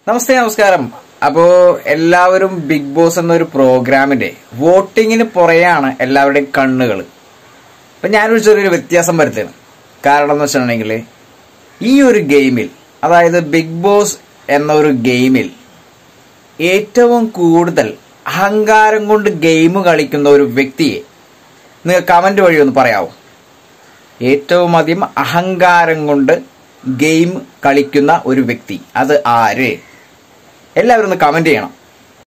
നമസ്തേ നമസ്കാരം അപ്പോ എല്ലാവരും ബിഗ് ബോസ് എന്നൊരു പ്രോഗ്രാമിന്റെ വോട്ടിങ്ങിന് പുറയാണ് എല്ലാവരുടെയും കണ്ണുകൾ അപ്പൊ ഞാനൊരു ചെറിയൊരു വ്യത്യാസം വരുത്തുകയാണ് കാരണം എന്ന് വെച്ചിട്ടുണ്ടെങ്കിൽ ഈ ഒരു ഗെയിമിൽ അതായത് ബിഗ് ബോസ് എന്ന ഒരു ഗെയിമിൽ ഏറ്റവും കൂടുതൽ അഹങ്കാരം കൊണ്ട് ഗെയിം കളിക്കുന്ന ഒരു വ്യക്തിയെ നിങ്ങൾ കമന്റ് വഴി ഒന്ന് പറയാവോ ഏറ്റവും അധികം അഹങ്കാരം കൊണ്ട് ഗെയിം കളിക്കുന്ന ഒരു വ്യക്തി അത് ആര് എല്ലാവരും ഒന്ന് കമന്റ് ചെയ്യണം